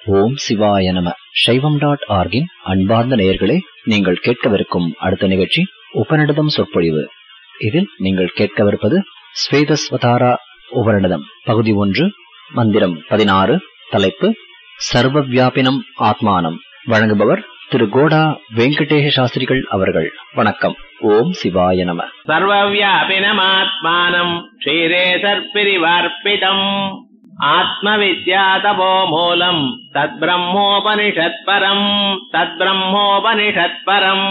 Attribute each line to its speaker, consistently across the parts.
Speaker 1: ஓம் சிவாய நம சைவம் டாட் ஆர்கின் அன்பார்ந்த நேயர்களே நீங்கள் கேட்கவிருக்கும் அடுத்த நிகழ்ச்சி உபநிடதம் சொற்பொழிவு இதில் நீங்கள் கேட்கவிருப்பது ஸ்வேதஸ்வதாரா உபநிடதம் பகுதி ஒன்று மந்திரம் பதினாறு தலைப்பு சர்வ வியாபினம் ஆத்மானம் வழங்குபவர் திரு கோடா வெங்கடேஷ சாஸ்திரிகள் அவர்கள் வணக்கம் ஓம் சிவாய நம
Speaker 2: सर्वव्यापिनमात्मानम् क्षीरे सर्पिरिवार्पितम् आत्मविद्या तपो मूलम् तद्ब्रह्मोपनिषत्परम् तद्ब्रह्मोपनिषत्परम्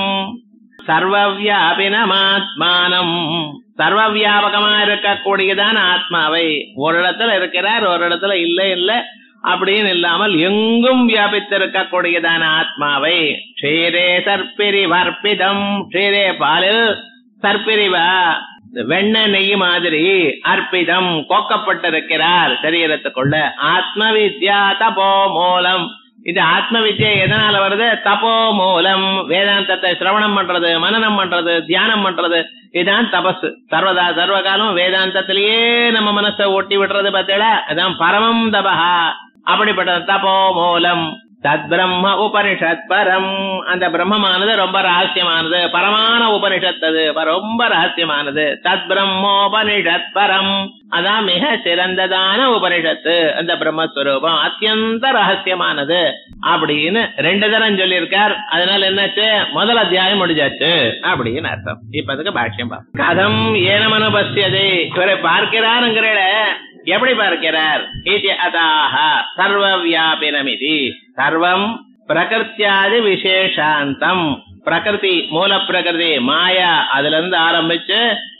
Speaker 2: சர்வவியாபினமாத்மானம் சர்வவியாபகமா இருக்கக்கூடியதான ஆத்மாவை ஒரு இடத்துல இருக்கிறார் ஒரு இடத்துல இல்லை இல்லை அப்படின்னு இல்லாமல் எங்கும் வியாபித்திருக்கக்கூடியதான ஆத்மாவை க்ஷீரே சர்ப்பிரி வர்ப்பிதம் க்ஷீரே பாலில் சர்ப்பிரிவா வெண்ண நெய் மாதிரி அர்ப்பிதம் கோக்கப்பட்டிருக்கிறார் சரீரத்துக்குள்ள ஆத்ம வித்யா தபோ மூலம் இது ஆத்ம வித்யா எதனால வருது தபோ மூலம் வேதாந்தத்தை சிரவணம் பண்றது மனநம் பண்றது தியானம் பண்றது இதுதான் தபஸ் சர்வதா சர்வகாலம் வேதாந்தத்திலேயே நம்ம மனசை ஒட்டி விடுறது பார்த்தீங்களா அதான் பரமம் தபஹா அப்படிப்பட்ட தபோ மூலம் தத் பிரம்ம உபனிஷத் பரம் அந்த பிரம்மமானது ரொம்ப ரகசியமானது பரமான உபனிஷத் அது ரொம்ப ரகசியமானது தத் பிரம்மோபனிஷத் பரம் அதான் மிக சிறந்ததான உபனிஷத்து அந்த பிரம்மஸ்வரூபம் அத்தியந்த ரகசியமானது அப்படின்னு ரெண்டு தரம் சொல்லியிருக்கார் அதனால என்னாச்சு முதல் அத்தியாயம் முடிஞ்சாச்சு அப்படின்னு அர்த்தம் இப்ப அதுக்கு பாஷ்யம் பார்ப்போம். கதம் ஏனமனுபஸ்யதே இவரை பார்க்கிறாருங்கிற எப்படி பார்க்கிறார் இது அதாக சர்வ வியாபினமிதி சர்வம் பிரகிருத்தியாதி விசேஷாந்தம் பிரகிருதி மூல பிரகிருதி மாயா அதுல இருந்து ஆரம்பிச்சு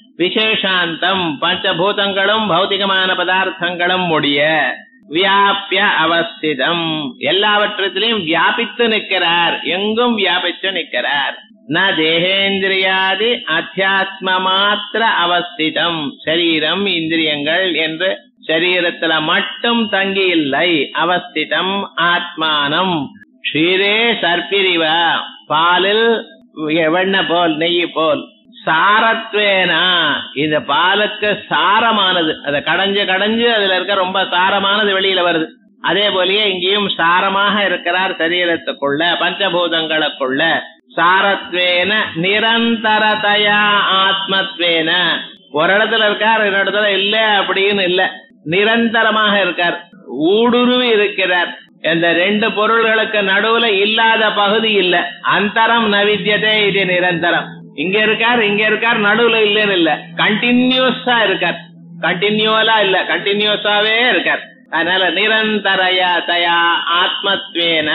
Speaker 2: விசேஷாந்தம் பஞ்சபூதங்களும் பௌதிகமான பதார்த்தங்களும் முடிய வியாபிய அவஸ்திதம் எல்லாவற்றத்திலையும் வியாபித்து நிற்கிறார் எங்கும் வியாபித்து நிற்கிறார் ந தேகேந்திரியாதி அத்தியாத்ம மாத்திர அவஸ்திதம் சரீரம் இந்திரியங்கள் என்று சரீரத்துல மட்டும் தங்கி இல்லை அவஸ்திதம் ஆத்மானம் க்ஷீரே சர்ப்பிரிவ பாலில் வெண்ண போல் நெய் போல் சாரத்வேனா இந்த பாலுக்கு சாரமானது அதை கடைஞ்சு கடைஞ்சு அதுல இருக்க ரொம்ப சாரமானது வெளியில வருது அதே போலயே இங்கேயும் சாரமாக இருக்கிறார் சரீரத்துக்குள்ள பஞ்சபூதங்களுக்குள்ள சாரத்வேன நிரந்தரதையா ஆத்மத்வேன ஒரு இடத்துல இருக்கார் ஒரு இடத்துல இல்ல அப்படின்னு இல்ல நிரந்தரமாக இருக்கார் ஊடுருவி இருக்கிறார் இந்த ரெண்டு பொருள்களுக்கு நடுவுல இல்லாத பகுதி இல்ல அந்தரம் நவித்தியதே இது நிரந்தரம் இங்க இருக்கார் இங்க இருக்கார் நடுவுல இல்லன்னு இல்ல கண்டினியூஸா இருக்கார் கண்டினியூவலா இல்ல கண்டினியூஸாவே இருக்கார் அதனால நிரந்தரயா தயா ஆத்மத்வேன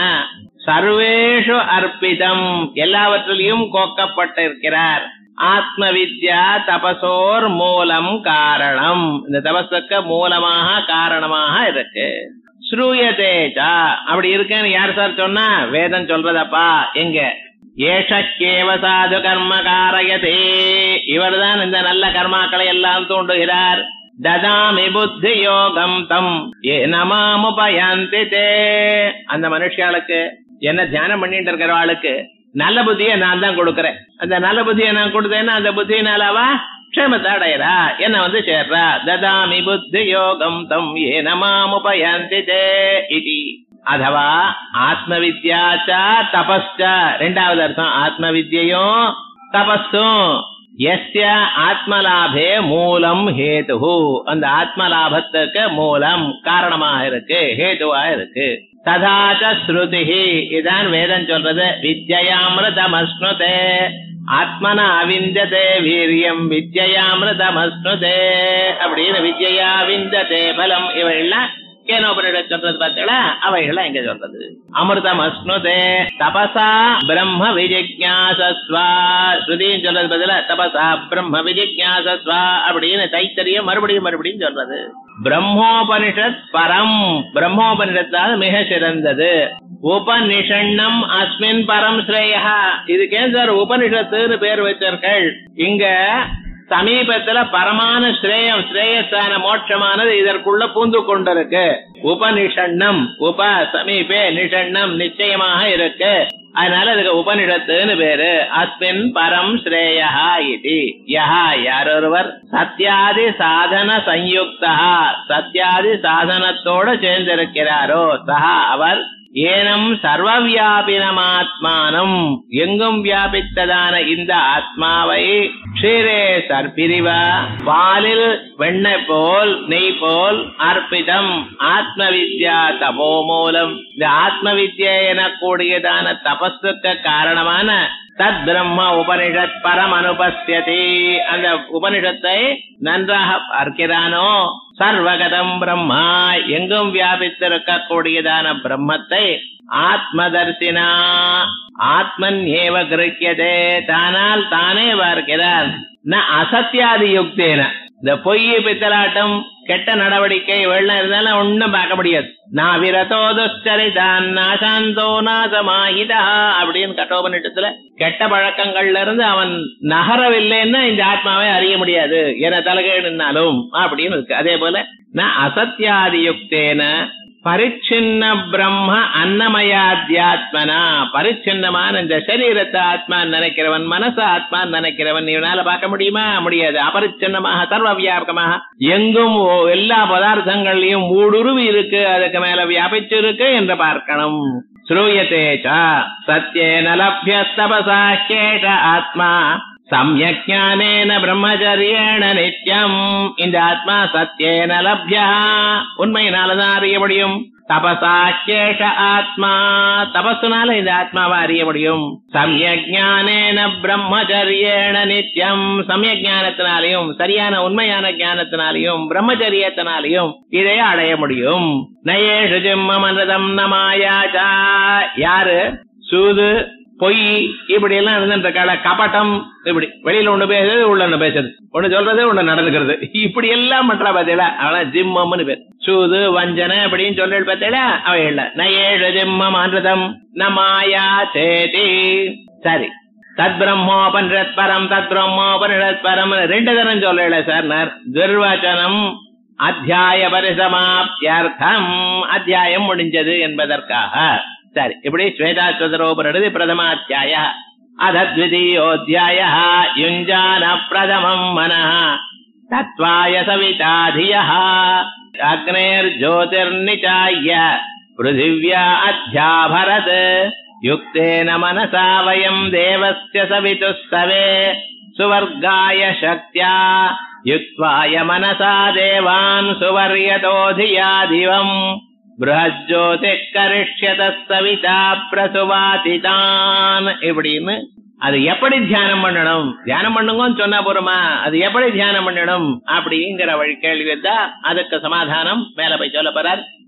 Speaker 2: சர்வேஷு அர்ப்பிதம் எல்லாவற்றிலையும் கோக்கப்பட்டிருக்கிறார் ஆத்ம வித்யா தபசோர் மூலம் காரணம் இந்த தபஸுக்கு மூலமாக காரணமாக இருக்கு ஸ்ரூயதேஜா அப்படி இருக்கேன்னு யார் சார் சொன்னா வேதம் சொல்றதப்பா எங்க ஏஷக்கேவ சாது கர்ம காரயதே இவர்தான் இந்த நல்ல கர்மாக்களை எல்லாம் தூண்டுகிறார் ததாமி புத்தி யோகம் தம் ஏ நமாமுபயந்தி தே அந்த மனுஷாளுக்கு என்ன தியானம் பண்ணிட்டு இருக்கிறவாளுக்கு நல்ல புத்தியை நான் தான் கொடுக்கறேன் அந்த நல்ல புத்தியை நான் கொடுத்தேன்னா அந்த புத்தியினாலவா க்ஷேமத்தை அடையறா என்ன வந்து சேர்றா ததாமி புத்தி யோகம் தம் ஏ நமாமுபயந்தி தே இதி அதுவா ஆத்ம வித்யாச்சா தபஸ்சா ரெண்டாவது அர்த்தம் ஆத்ம வித்யும் தபஸும் எஸ்ய ஆத்மலாபே மூலம் ஹேது அந்த ஆத்மலாபத்துக்கு மூலம் காரணமாக இருக்கு ஹேதுவா இருக்கு ததாச்ச ஸ்ருதி இதான் வேதம் சொல்றது வித்யாமிருதமஸ்னுதே ஆத்மன அவிந்ததே வீரியம் வித்யாமிருதமஸ்னுதே அப்படின்னு வித்யா விந்ததே பலம் இவையெல்லாம் கேனோபனிட சொல்றது பார்த்தீங்களா அவைகள் இங்க சொல்றது அமிர்தம் அஸ்னுதே தபசா பிரம்ம விஜிஜாசஸ்வா ஸ்ருதியும் சொல்றது பதில தபசா பிரம்ம விஜிஜாசஸ்வா அப்படின்னு தைத்தரியம் மறுபடியும் மறுபடியும் சொல்றது பிரம்மோபனிஷத் பரம் பிரம்மோபனிஷத்தாவது மிக சிறந்தது உபனிஷண்ணம் அஸ்மின் பரம் ஸ்ரேயா இதுக்கே சார் உபனிஷத்துன்னு பேர் வச்சிருக்கள் இங்க சமீபத்துல பரமான ஸ்ரேயம் ஸ்ரேயஸான மோட்சமானது இதற்குள்ள பூந்து கொண்டிருக்கு உபனிஷண்ணம் உப சமீபே நிஷண்ணம் நிச்சயமாக இருக்கு அதனால இதுக்கு உபனிஷத்துன்னு பேரு அஸ்மின் பரம் ஸ்ரேயா இது யஹா யாரொருவர் சத்யாதி சாதன சயுக்தா சத்யாதி சாதனத்தோட சேர்ந்திருக்கிறாரோ சஹா அவர் ஏனம் சர்வவியாபினமாத்மானம் எங்கும் வியாபித்ததான இந்த ஆத்மாவை க்ஷீரே சர்பிரிவா பாலில் வெண்ணெய் போல் நெய் போல் அர்ப்பிதம் ஆத்ம வித்யா தபோ மூலம் இந்த ஆத்ம வித்யா எனக்கூடியதான தபஸுக்கு காரணமான தத் பிரம்ம உபனிஷத் பரம் அனுபஸ்யதி அந்த உபனிஷத்தை நன்றாக பார்க்கிறானோ சர்வகதம் பிரம்மா எங்கும் வியாபித்திருக்கக்கூடியதான பிரம்மத்தை ஆத்மதர்சினா ஆத்மன் ஏவ கிரக்கியதே தானால் தானே பார்க்கிறான் ந அசத்தியாதி யுக்தேன இந்த பொய் பித்தலாட்டம் கெட்ட நடவடிக்கை வெள்ளம் இருந்தாலும் ஒண்ணும் பார்க்க முடியாது நான் விரதோ துஷ்டரிதான் நாசாந்தோ நாசமாகிதா அப்படின்னு கட்டோபனிட்டத்துல கெட்ட பழக்கங்கள்ல இருந்து அவன் நகரவில்லைன்னா இந்த ஆத்மாவை அறிய முடியாது என தலைகேடுனாலும் அப்படின்னு இருக்கு அதே போல நான் அசத்தியாதி யுக்தேன பரிச்சின்ன பிரம்ம அன்னமயாத்தியாத்மனா பரிச்சின்னமான இந்த சரீரத்தை ஆத்மா நினைக்கிறவன் மனச ஆத்மா நினைக்கிறவன் இவனால பார்க்க முடியுமா முடியாது அபரிச்சின்னமாக சர்வ வியாபகமாக எங்கும் ஓ- எல்லா பதார்த்தங்கள்லயும் ஊடுருவி இருக்கு அதுக்கு மேல வியாபிச்சு இருக்கு என்று பார்க்கணும் ஸ்ரூயத்தே ச சத்யேன லப்யஸ்தபசா கேஷ ஆத்மா சமயக் ஞானேன பிரம்மச்சரியேன நித்யம் இந்த ஆத்மா சத்யேன லப்யா உண்மையினாலதான் அறிய முடியும் தபசா கேஷ ஆத்மா தபசுனால இந்த ஆத்மாவை அறிய முடியும் சமயக் ஞானேன பிரம்மச்சரியேன நித்யம் சமய ஞானத்தினாலையும் சரியான உண்மையான ஞானத்தினாலையும் பிரம்மச்சரியத்தினாலையும் இதை அடைய முடியும் நயேஷு ஜிம்மம் அனதம் நமாயாச்சா யாரு சூது பொய் இப்படி எல்லாம் இருந்துட்டு இருக்காள கபட்டம் இப்படி வெளியில ஒண்ணு பேசுறது உள்ள ஒண்ணு பேசுறது ஒண்ணு சொல்றது ஒண்ணு நடந்துக்கிறது இப்படி எல்லாம் பண்றா பாத்தீங்களா அவள ஜிம்மம்னு பேர் சூது வஞ்சனை அப்படின்னு சொல்லி பார்த்தீங்களா அவ இல்ல நயேஷ ஜிம்மம் அனுதம் ந மாயா சேதி சரி தத் பிரம்மோபனிஷத் பரம் தத் பிரம்மோபனிஷத் பரம் ரெண்டு தரம் சொல்லல சார் துர்வச்சனம் அத்தியாய பரிசமாப்தியர்த்தம் அத்தியாயம் முடிஞ்சது என்பதற்காக சரி இப்படி ஸ்வேதாஸ்வதரோபரது பிரதமாத்தியாய அதத்விதீயோத்தியாய யுஞ்சான பிரதமம் மனः தத்வாய சவிதாதியः அக்னேர்ஜோதிர்நிச்சாய पृथिव्या अध्याभरत् युक्तेन मनसा वयम् देवस्य सवितुः सवे सुवर्गाय शक्त्या युक्त्वाय मनसा देवान् सुवर्यतो धिया दिवम् बृहज्योतिः करिष्यतः सविता பிரசுவாதிதான் இப்படின்னு அது எப்படி தியானம் பண்ணணும் தியானம் பண்ணுங்கன்னு சொன்னா போருமா அது எப்படி தியானம் பண்ணணும் அப்படிங்கிற வழி கேள்வி தான் அதுக்கு சமாதானம் மேல போய் சொல்ல போறார்